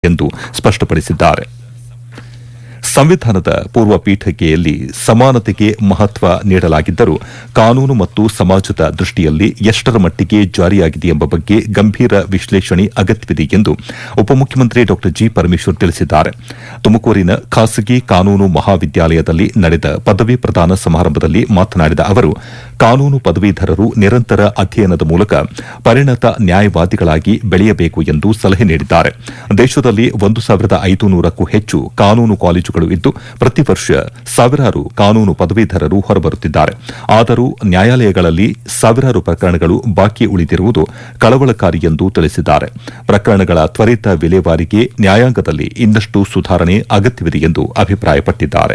ಎಂದು ಸ್ಪಷ್ಟಪಡಿಸಿದ್ದಾರೆ ಸಂವಿಧಾನದ ಪೂರ್ವ ಪೀಠಿಕೆಯಲ್ಲಿ ಸಮಾನತೆಗೆ ಮಹತ್ವ ನೀಡಲಾಗಿದ್ದರೂ ಕಾನೂನು ಮತ್ತು ಸಮಾಜದ ದೃಷ್ಟಿಯಲ್ಲಿ ಎಷ್ಟರ ಮಟ್ಟಿಗೆ ಜಾರಿಯಾಗಿದೆ ಎಂಬ ಬಗ್ಗೆ ಗಂಭೀರ ವಿಶ್ಲೇಷಣೆ ಅಗತ್ಯವಿದೆ ಎಂದು ಉಪಮುಖ್ಯಮಂತ್ರಿ ಡಾ ಜಿ ಪರಮೇಶ್ವರ್ ತಿಳಿಸಿದ್ದಾರೆ ತುಮಕೂರಿನ ಖಾಸಗಿ ಕಾನೂನು ಮಹಾವಿದ್ಯಾಲಯದಲ್ಲಿ ನಡೆದ ಪದವಿ ಪ್ರದಾನ ಸಮಾರಂಭದಲ್ಲಿ ಮಾತನಾಡಿದ ಅವರು ಕಾನೂನು ಪದವೀಧರರು ನಿರಂತರ ಅಧ್ಯಯನದ ಮೂಲಕ ಪರಿಣತ ನ್ಯಾಯವಾದಿಗಳಾಗಿ ಬೆಳೆಯಬೇಕು ಎಂದು ಸಲಹೆ ನೀಡಿದ್ದಾರೆ ದೇಶದಲ್ಲಿ ಒಂದು ಸಾವಿರದ ಐದುನೂರಕ್ಕೂ ಹೆಚ್ಚು ಕಾನೂನು ಕಾಲೇಜುಗಳು ಇದ್ದು ಪ್ರತಿ ವರ್ಷ ಸಾವಿರಾರು ಕಾನೂನು ಪದವೀಧರರು ಹೊರಬರುತ್ತಿದ್ದಾರೆ ಆದರೂ ನ್ಯಾಯಾಲಯಗಳಲ್ಲಿ ಸಾವಿರಾರು ಪ್ರಕರಣಗಳು ಬಾಕಿ ಉಳಿದಿರುವುದು ಕಳವಳಕಾರಿ ಎಂದು ತಿಳಿಸಿದ್ದಾರೆ ಪ್ರಕರಣಗಳ ತ್ವರಿತ ವಿಲೇವಾರಿಗೆ ನ್ಯಾಯಾಂಗದಲ್ಲಿ ಇನ್ನಷ್ಟು ಸುಧಾರಣೆ ಅಗತ್ಯವಿದೆ ಎಂದು ಅಭಿಪ್ರಾಯಪಟ್ಟಿದ್ದಾರೆ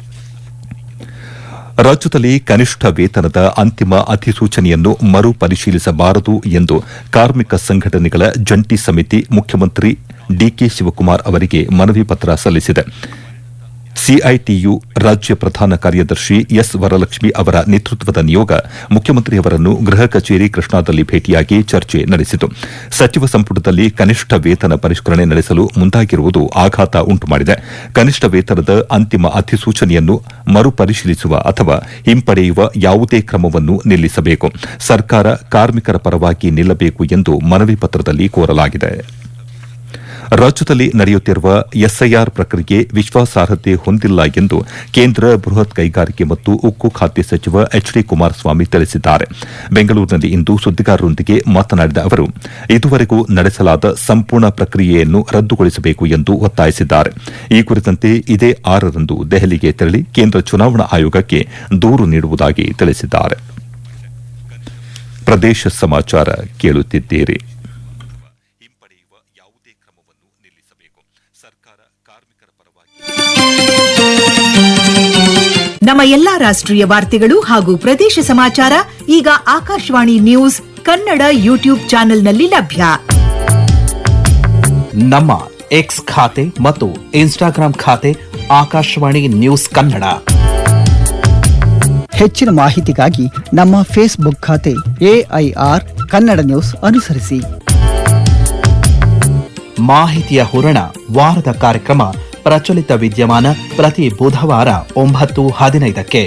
ರಾಜ್ಯದಲ್ಲಿ ಕನಿಷ್ಠ ವೇತನದ ಅಂತಿಮ ಅಧಿಸೂಚನೆಯನ್ನು ಮರು ಪರಿಶೀಲಿಸಬಾರದು ಎಂದು ಕಾರ್ಮಿಕ ಸಂಘಟನೆಗಳ ಜಂಟಿ ಸಮಿತಿ ಮುಖ್ಯಮಂತ್ರಿ ಡಿಕೆ ಶಿವಕುಮಾರ್ ಅವರಿಗೆ ಮನವಿ ಪತ್ರ ಸಲ್ಲಿಸಿದೆ ಸಿಐಟಿಯು ರಾಜ್ಯ ಪ್ರಧಾನ ಕಾರ್ಯದರ್ಶಿ ಎಸ್ ವರಲಕ್ಷ್ಮಿ ಅವರ ನೇತೃತ್ವದ ನಿಯೋಗ ಮುಖ್ಯಮಂತ್ರಿಯವರನ್ನು ಗೃಹ ಕಚೇರಿ ಕೃಷ್ಣಾದಲ್ಲಿ ಭೇಟಿಯಾಗಿ ಚರ್ಚೆ ನಡೆಸಿತು ಸಚಿವ ಸಂಪುಟದಲ್ಲಿ ಕನಿಷ್ಠ ವೇತನ ಪರಿಷ್ಕರಣೆ ನಡೆಸಲು ಮುಂದಾಗಿರುವುದು ಆಘಾತ ಉಂಟುಮಾಡಿದೆ ಕನಿಷ್ಠ ವೇತನದ ಅಂತಿಮ ಅಧಿಸೂಚನೆಯನ್ನು ಮರುಪರಿಶೀಲಿಸುವ ಅಥವಾ ಹಿಂಪಡೆಯುವ ಯಾವುದೇ ಕ್ರಮವನ್ನು ನಿಲ್ಲಿಸಬೇಕು ಸರ್ಕಾರ ಕಾರ್ಮಿಕರ ಪರವಾಗಿ ನಿಲ್ಲಬೇಕು ಎಂದು ಮನವಿ ಪತ್ರದಲ್ಲಿ ಕೋರಲಾಗಿದೆ ರಾಜ್ಯದಲ್ಲಿ ನಡೆಯುತ್ತಿರುವ ಎಸ್ಐಆರ್ ಪ್ರಕ್ರಿಯೆ ವಿಶ್ವಾಸಾರ್ಹತೆ ಹೊಂದಿಲ್ಲ ಎಂದು ಕೇಂದ್ರ ಬೃಹತ್ ಕೈಗಾರಿಕೆ ಮತ್ತು ಉಕ್ಕು ಖಾತೆ ಸಚಿವ ಎಚ್ ಡಿ ಕುಮಾರಸ್ವಾಮಿ ತಿಳಿಸಿದ್ದಾರೆ ಬೆಂಗಳೂರಿನಲ್ಲಿಂದು ಸುದ್ದಿಗಾರರೊಂದಿಗೆ ಮಾತನಾಡಿದ ಅವರು ಇದುವರೆಗೂ ನಡೆಸಲಾದ ಸಂಪೂರ್ಣ ಪ್ರಕ್ರಿಯೆಯನ್ನು ರದ್ದುಗೊಳಿಸಬೇಕು ಎಂದು ಒತ್ತಾಯಿಸಿದ್ದಾರೆ ಈ ಕುರಿತಂತೆ ಇದೇ ಆರರಂದು ದೆಹಲಿಗೆ ತೆರಳಿ ಕೇಂದ್ರ ಚುನಾವಣಾ ಆಯೋಗಕ್ಕೆ ದೂರು ನೀಡುವುದಾಗಿ ತಿಳಿಸಿದ್ದಾರೆ ಪ್ರದೇಶ ಸಮಾಚಾರ ಕೇಳುತ್ತಿದ್ದೀರಿ ಹಿಂಪಡೆಯುವ ಯಾವುದೇ ಕ್ರಮವನ್ನು ನಿಲ್ಲಿಸಬೇಕು ಸರ್ಕಾರ ಕಾರ್ಮಿಕರ ಪರವಾಗಿ ನಮ್ಮ ಎಲ್ಲಾ ರಾಷ್ಟ್ರೀಯ ವಾರ್ತೆಗಳು ಹಾಗೂ ಪ್ರದೇಶ ಸಮಾಚಾರ ಈಗ ಆಕಾಶವಾಣಿ ನ್ಯೂಸ್ ಕನ್ನಡ ಯೂಟ್ಯೂಬ್ ಚಾನೆಲ್ನಲ್ಲಿ ಲಭ್ಯ ನಮ್ಮ ಎಕ್ಸ್ ಖಾತೆ ಮತ್ತು ಇನ್ಸ್ಟಾಗ್ರಾಂ ಖಾತೆ ಆಕಾಶವಾಣಿ ನ್ಯೂಸ್ ಕನ್ನಡ ಹೆಚ್ಚಿನ ಮಾಹಿತಿಗಾಗಿ ನಮ್ಮ ಫೇಸ್ಬುಕ್ ಖಾತೆ ಎಐಆರ್ ಕನ್ನಡ ನ್ಯೂಸ್ ಅನುಸರಿಸಿ ಮಾಹಿತಿಯ ಹೂರಣ ವಾರದ ಕಾರ್ಯಕ್ರಮ ಪ್ರಚಲಿತ ವಿದ್ಯಮಾನ ಪ್ರತಿ ಬುಧವಾರ ಒಂಬತ್ತು ಹದಿನೈದಕ್ಕೆ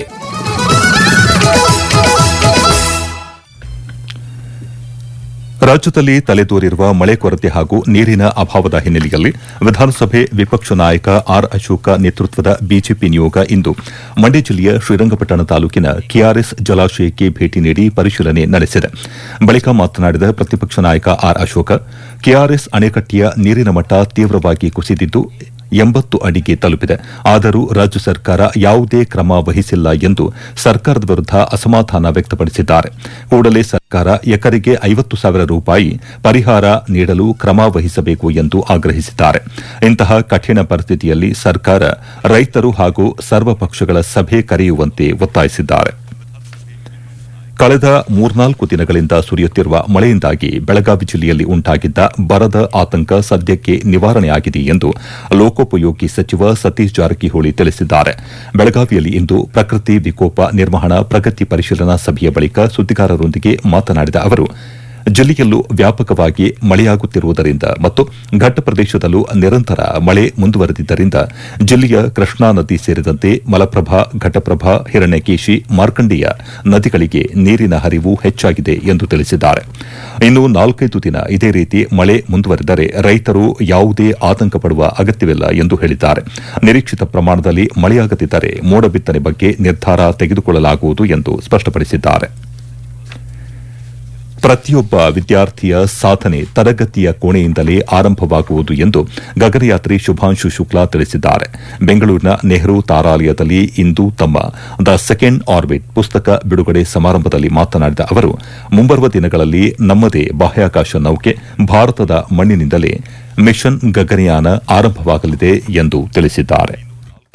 ರಾಜ್ಯದಲ್ಲಿ ತಲೆದೋರಿರುವ ಮಳೆ ಕೊರತೆ ಹಾಗೂ ನೀರಿನ ಅಭಾವದ ಹಿನ್ನೆಲೆಯಲ್ಲಿ ವಿಧಾನಸಭೆ ವಿಪಕ್ಷ ನಾಯಕ ಆರ್ ಅಶೋಕ ನೇತೃತ್ವದ ಬಿಜೆಪಿ ನಿಯೋಗ ಇಂದು ಮಂಡ್ಯ ಜಿಲ್ಲೆಯ ಶ್ರೀರಂಗಪಟ್ಟಣ ತಾಲೂಕಿನ ಕೆಆರ್ಎಸ್ ಜಲಾಶಯಕ್ಕೆ ಭೇಟಿ ನೀಡಿ ಪರಿಶೀಲನೆ ನಡೆಸಿದೆ ಬಳಿಕ ಮಾತನಾಡಿದ ಪ್ರತಿಪಕ್ಷ ನಾಯಕ ಆರ್ ಅಶೋಕ ಕೆಆರ್ಎಸ್ ಅಣೆಕಟ್ಟೆಯ ನೀರಿನ ಮಟ್ಟ ತೀವ್ರವಾಗಿ ಕುಸಿದಿದ್ದು ಎಂಬತ್ತು ಅಡಿಗೆ ತಲುಪಿದೆ ಆದರೂ ರಾಜ್ಯ ಸರ್ಕಾರ ಯಾವುದೇ ಕ್ರಮ ವಹಿಸಿಲ್ಲ ಎಂದು ಸರ್ಕಾರದ ವಿರುದ್ಧ ಅಸಮಾಧಾನ ವ್ಯಕ್ತಪಡಿಸಿದ್ದಾರೆ ಕೂಡಲೇ ಸರ್ಕಾರ ಎಕರೆಗೆ ಐವತ್ತು ಸಾವಿರ ರೂಪಾಯಿ ಪರಿಹಾರ ನೀಡಲು ಕ್ರಮ ವಹಿಸಬೇಕು ಎಂದು ಆಗ್ರಹಿಸಿದ್ದಾರೆ ಇಂತಹ ಕಠಿಣ ಪರಿಸ್ಥಿತಿಯಲ್ಲಿ ಸರ್ಕಾರ ರೈತರು ಹಾಗೂ ಸರ್ವಪಕ್ಷಗಳ ಸಭೆ ಕರೆಯುವಂತೆ ಒತ್ತಾಯಿಸಿದ್ದಾರೆ ಕಳೆದ ಮೂರ್ನಾಲ್ಕು ದಿನಗಳಿಂದ ಸುರಿಯುತ್ತಿರುವ ಮಳೆಯಿಂದಾಗಿ ಬೆಳಗಾವಿ ಜಿಲ್ಲೆಯಲ್ಲಿ ಉಂಟಾಗಿದ್ದ ಬರದ ಆತಂಕ ಸದ್ಯಕ್ಕೆ ನಿವಾರಣೆಯಾಗಿದೆ ಎಂದು ಲೋಕೋಪಯೋಗಿ ಸಚಿವ ಸತೀಶ್ ಜಾರಕಿಹೊಳಿ ತಿಳಿಸಿದ್ದಾರೆ ಬೆಳಗಾವಿಯಲ್ಲಿ ಇಂದು ಪ್ರಕೃತಿ ವಿಕೋಪ ನಿರ್ವಹಣಾ ಪ್ರಗತಿ ಪರಿಶೀಲನಾ ಸಭೆಯ ಬಳಿಕ ಸುದ್ದಿಗಾರರೊಂದಿಗೆ ಮಾತನಾಡಿದ ಅವರು ಜಿಲ್ಲೆಯಲ್ಲೂ ವ್ಯಾಪಕವಾಗಿ ಮಳೆಯಾಗುತ್ತಿರುವುದರಿಂದ ಮತ್ತು ಘಟ್ಟ ಪ್ರದೇಶದಲ್ಲೂ ನಿರಂತರ ಮಳೆ ಮುಂದುವರೆದಿದ್ದರಿಂದ ಜಿಲ್ಲೆಯ ಕೃಷ್ಣಾ ನದಿ ಸೇರಿದಂತೆ ಮಲಪ್ರಭಾ ಘಟಪ್ರಭಾ ಹಿರಣ್ಯಕೇಶಿ ಮಾರ್ಕಂಡೇಯ ನದಿಗಳಿಗೆ ನೀರಿನ ಹರಿವು ಹೆಚ್ಚಾಗಿದೆ ಎಂದು ತಿಳಿಸಿದ್ದಾರೆ ಇನ್ನು ನಾಲ್ಕೈದು ದಿನ ಇದೇ ರೀತಿ ಮಳೆ ಮುಂದುವರೆದರೆ ರೈತರು ಯಾವುದೇ ಆತಂಕ ಪಡುವ ಅಗತ್ಯವಿಲ್ಲ ಎಂದು ಹೇಳಿದ್ದಾರೆ ನಿರೀಕ್ಷಿತ ಪ್ರಮಾಣದಲ್ಲಿ ಮಳೆಯಾಗದಿದ್ದರೆ ಮೋಡ ಬಿತ್ತನೆ ಬಗ್ಗೆ ನಿರ್ಧಾರ ತೆಗೆದುಕೊಳ್ಳಲಾಗುವುದು ಎಂದು ಸ್ಪಷ್ಟಪಡಿಸಿದ್ದಾರೆ ಪ್ರತಿಯೊಬ್ಬ ವಿದ್ಯಾರ್ಥಿಯ ಸಾಧನೆ ತರಗತಿಯ ಕೋಣೆಯಿಂದಲೇ ಆರಂಭವಾಗುವುದು ಎಂದು ಗಗನಯಾತ್ರಿ ಶುಭಾಂಶು ಶುಕ್ಲಾ ತಿಳಿಸಿದ್ದಾರೆ ಬೆಂಗಳೂರಿನ ನೆಹರು ತಾರಾಲಯದಲ್ಲಿ ಇಂದು ತಮ್ಮ ದ ಸೆಕೆಂಡ್ ಆರ್ಬಿಟ್ ಪುಸ್ತಕ ಬಿಡುಗಡೆ ಸಮಾರಂಭದಲ್ಲಿ ಮಾತನಾಡಿದ ಅವರು ಮುಂಬರುವ ದಿನಗಳಲ್ಲಿ ನಮ್ಮದೇ ಬಾಹ್ಯಾಕಾಶ ನೌಕೆ ಭಾರತದ ಮಣ್ಣಿನಿಂದಲೇ ಮಿಷನ್ ಗಗನಯಾನ ಆರಂಭವಾಗಲಿದೆ ಎಂದು ತಿಳಿಸಿದ್ದಾರೆ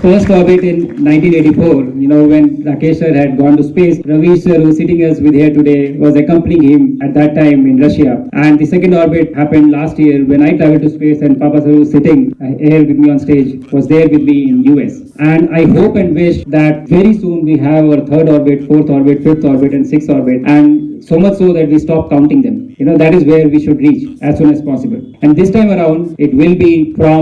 first orbit in 1984, you know, when Rakesh sir had gone to space, Ravi sir, who's sitting us with here today, was accompanying him at that time in Russia. And the second orbit happened last year when I traveled to space and Papa sir was sitting uh, here with me on stage, was there with me in US. And I hope and wish that very soon we have our third orbit, fourth orbit, fifth orbit and sixth orbit. And so much so that we stop counting them. You know, that is where we should reach as soon as possible. And this time around, it will be from